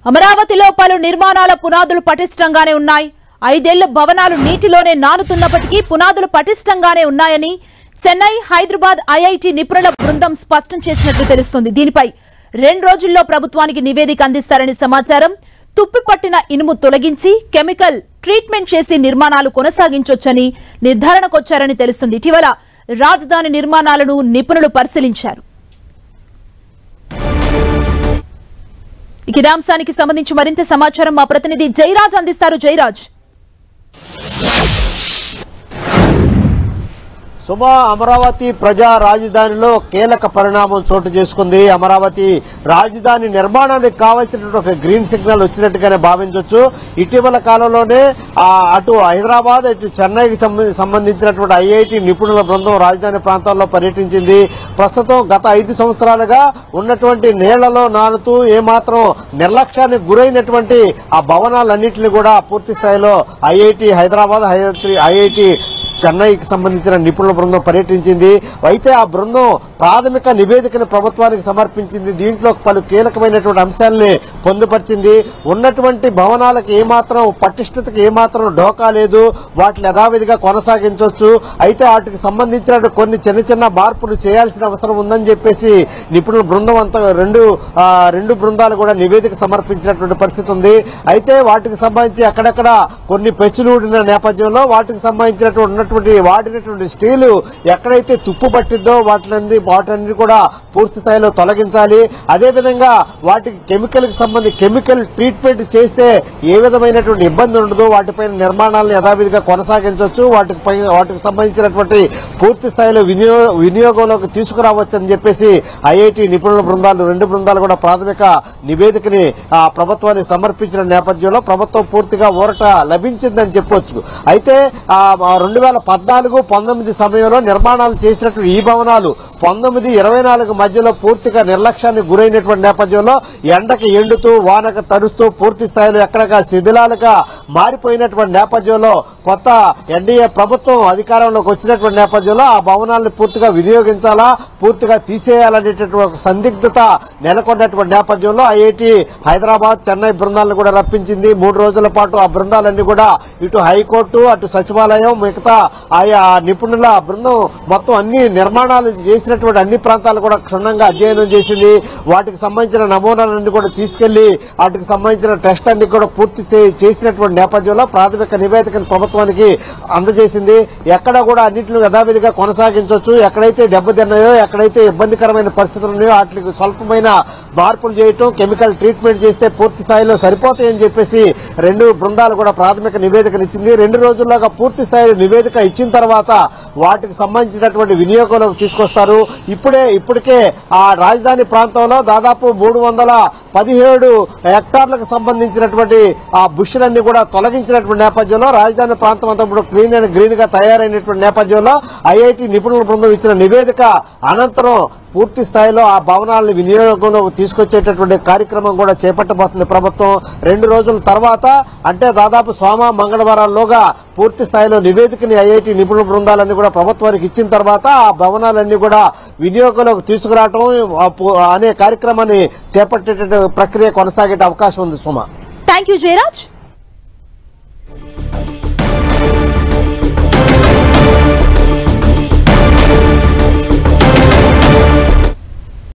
అమరావతిలో పలు నిర్మాణాల పునాదులు పటిష్టంగానే ఉన్నాయి ఐదేళ్ల భవనాలు నీటిలోనే నానుతున్నప్పటికీ పునాదులు పటిష్టంగానే ఉన్నాయని చెన్నై హైదరాబాద్ ఐఐటి నిపుణుల బృందం స్పష్టం చేసినట్లు తెలుస్తుంది దీనిపై రెండు రోజుల్లో ప్రభుత్వానికి నివేదిక అందిస్తారని సమాచారం తుప్పిపట్టిన ఇనుము తొలగించి కెమికల్ ట్రీట్మెంట్ చేసి నిర్మాణాలు కొనసాగించొచ్చని నిర్ధారణకొచ్చారని తెలుస్తుంది ఇటీవల రాజధాని నిర్మాణాలను నిపుణులు పరిశీలించారు ఇక ఇదే అంశానికి సంబంధించి మరింత సమాచారం మా ప్రతినిధి జయరాజ్ అందిస్తారు జయరాజ్ సుమా అమరావతి ప్రజా రాజధానిలో కీలక పరిణామం చోటు చేసుకుంది అమరావతి రాజధాని నిర్మాణానికి కావాల్సినటువంటి ఒక గ్రీన్ సిగ్నల్ వచ్చినట్టుగానే భావించవచ్చు ఇటీవల కాలంలోనే ఆ, అటు హైదరాబాద్ ఇటు చెన్నైకి సంబంధ- సంబంధించినటువంటి ఐఐటి నిపుణుల బృందం రాజధాని ప్రాంతాల్లో పర్యటించింది ప్రస్తుతం గత ఐదు సంవత్సరాలుగా ఉన్నటువంటి నీళ్లలో నానుతూ ఏమాత్రం నిర్లక్ష్యానికి గురైనటువంటి ఆ భవనాలన్నింటినీ కూడా పూర్తి స్థాయిలో ఐఐటి హైదరాబాద్ ఐఐటి చెన్నైకి సంబంధించిన నిపుణుల బృందం పర్యటించింది అయితే ఆ బృందం ప్రాథమిక నివేదికను ప్రభుత్వానికి సమర్పించింది దీంట్లో పలు కీలకమైనటువంటి అంశాలని పొందుపరిచింది ఉన్నటువంటి భవనాలకు ఏమాత్రం పటిష్టతకు ఏమాత్రం డోకా లేదు వాటిని యథావిధిగా కొనసాగించవచ్చు అయితే వాటికి సంబంధించిన కొన్ని చిన్న చిన్న మార్పులు చేయాల్సిన అవసరం ఉందని చెప్పేసి నిపుణుల బృందం అంతా రెండు ఆ, రెండు బృందాలు కూడా నివేదిక సమర్పించినటువంటి పరిస్థితి ఉంది అయితే వాటికి సంబంధించి అక్కడక్కడ కొన్ని పెచ్చులూడిన నేపథ్యంలో వాటికి సంబంధించినటువంటి ఉన్నటువంటి వాడినటువంటి స్టీలు ఎక్కడైతే తుప్పు పట్టిందో వాటిని వాటిని కూడా పూర్తి స్థాయిలో తొలగించాలి అదేవిధంగా వాటికి కెమికల్ కి సంబంధించి కెమికల్ ట్రీట్మెంట్ చేస్తే ఏ విధమైనటువంటి ఇబ్బంది ఉండదు వాటిపైన నిర్మాణాలను యథావిధిగా కొనసాగించవచ్చు వాటికి పై- వాటికి సంబంధించినటువంటి పూర్తి స్థాయిలో వినియో వినియోగంలోకి తీసుకురావచ్చు అని చెప్పేసి ఐఐటి నిపుణుల బృందాలు రెండు బృందాలు కూడా ప్రాథమిక నివేదికని ఆ, ప్రభుత్వానికి సమర్పించిన నేపథ్యంలో ప్రభుత్వం పూర్తిగా ఊరట లభించిందని చెప్పొచ్చు అయితే రెండు వేల పద్నాలుగు పంతొమ్మిది సమయంలో నిర్మాణాలు చేసినటువంటి ఈ భవనాలు పంతొమ్మిది ఇరవై నాలుగు మధ్యలో పూర్తిగా నిర్లక్ష్యానికి గురైనటువంటి నేపథ్యంలో ఎండకి ఎండుతూ వానక తడుస్తూ పూర్తి స్థాయిలో ఎక్కడగా శిథిలాలుగా మారిపోయినటువంటి నేపథ్యంలో కొత్త ఎన్డీఏ ప్రభుత్వం అధికారంలోకి వచ్చినటువంటి నేపథ్యంలో ఆ భవనాలను పూర్తిగా వినియోగించాలా పూర్తిగా తీసేయాలనేటటువంటి ఒక సందిగ్ధత నెలకొన్నటువంటి నేపథ్యంలో ఐఐటి హైదరాబాద్ చెన్నై బృందాలను కూడా రప్పించింది మూడు రోజుల పాటు ఆ బృందాలన్నీ కూడా ఇటు హైకోర్టు అటు సచివాలయం మిగతా ఆయా నిపుణుల బృందం మొత్తం అన్ని నిర్మాణాలు చేసినటువంటి అన్ని ప్రాంతాలు కూడా క్షుణ్ణంగా అధ్యయనం చేసింది వాటికి సంబంధించిన నమూనాలన్నీ కూడా తీసుకెళ్లి వాటికి సంబంధించిన టెస్ట్ అన్ని కూడా పూర్తి చే- చేసినటువంటి నేపథ్యంలో ప్రాథమిక నివేదికను ప్రభుత్వానికి అందజేసింది ఎక్కడ కూడా అన్నింటిని యథావిధిగా కొనసాగించవచ్చు ఎక్కడైతే దెబ్బతిన్నాయో ఎక్కడైతే ఇబ్బందికరమైన పరిస్థితులు ఉన్నాయో వాటికి స్వల్పమైన మార్పులు చేయటం కెమికల్ ట్రీట్మెంట్ చేస్తే పూర్తి స్థాయిలో సరిపోతాయని చెప్పేసి రెండు బృందాలు కూడా ప్రాథమిక నివేదికను ఇచ్చింది రెండు రోజుల్లోగా పూర్తి స్థాయిలో నివేదిక ఇచ్చిన తర్వాత వాటికి సంబంధించినటువంటి వినియోగంలోకి తీసుకొస్తారు ఇప్పుడే ఇప్పటికే ఆ రాజధాని ప్రాంతంలో దాదాపు మూడు వందల పదిహేడు హెక్టార్లకు సంబంధించినటువంటి ఆ బుష్లన్నీ కూడా తొలగించినటువంటి నేపథ్యంలో రాజధాని ప్రాంతం అంతా ఇప్పుడు క్లీన్ అండ్ గ్రీన్ గా తయారైనటువంటి నేపథ్యంలో ఐఐటి నిపుణుల బృందం ఇచ్చిన నివేదిక అనంతరం పూర్తి స్థాయిలో ఆ భవనాలను వినియోగంలోకి తీసుకొచ్చేటటువంటి కార్యక్రమం కూడా చేపట్టబోతుంది ప్రభుత్వం రెండు రోజుల తర్వాత అంటే దాదాపు సోమ మంగళవారాల్లోగా పూర్తి స్థాయిలో నివేదికని ఐఐటి నిపుణుల బృందాలన్నీ కూడా ప్రభుత్వానికి ఇచ్చిన తర్వాత ఆ భవనాలన్నీ కూడా వినియోగంలోకి తీసుకురావటం ఆ పు- అనే కార్యక్రమాన్ని చేపట్టేట ప్రక్రియ కొనసాగే అవకాశం ఉంది సుమ థ్యాంక్ యూ జయరాజ్